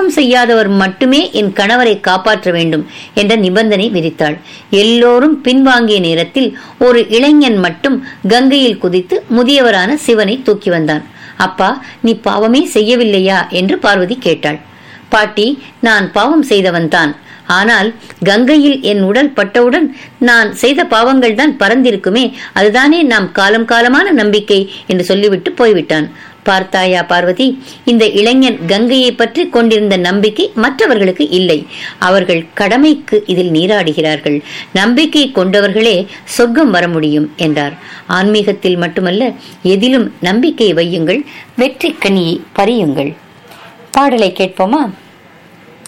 பாவம் செய்யாதவர் மட்டுமே என் கணவரை காப்பாற்ற வேண்டும் என்ற நிபந்தனை விதித்தாள் எல்லோரும் பின்வாங்கிய நேரத்தில் ஒரு இளைஞன் மட்டும் கங்கையில் குதித்து முதியவரான சிவனை தூக்கி வந்தான் அப்பா நீ பாவமே செய்யவில்லையா என்று பார்வதி கேட்டாள் பாட்டி நான் பாவம் செய்தவன்தான் ஆனால் கங்கையில் என் உடல் பட்டவுடன் நான் செய்த பாவங்கள் தான் பறந்திருக்குமே அதுதானே நாம் காலம் காலமான நம்பிக்கை என்று சொல்லிவிட்டு போய்விட்டான் பார்த்தாயா பார்வதி இந்த இளைஞன் கங்கையை பற்றி கொண்டிருந்த நம்பிக்கை மற்றவர்களுக்கு இல்லை அவர்கள் கடமைக்கு இதில் நீராடுகிறார்கள் நம்பிக்கை கொண்டவர்களே சொர்க்கம் வர முடியும் என்றார் ஆன்மீகத்தில் மட்டுமல்ல எதிலும் நம்பிக்கை வையுங்கள் வெற்றி கனியை பறியுங்கள் பாடலை கேட்போமா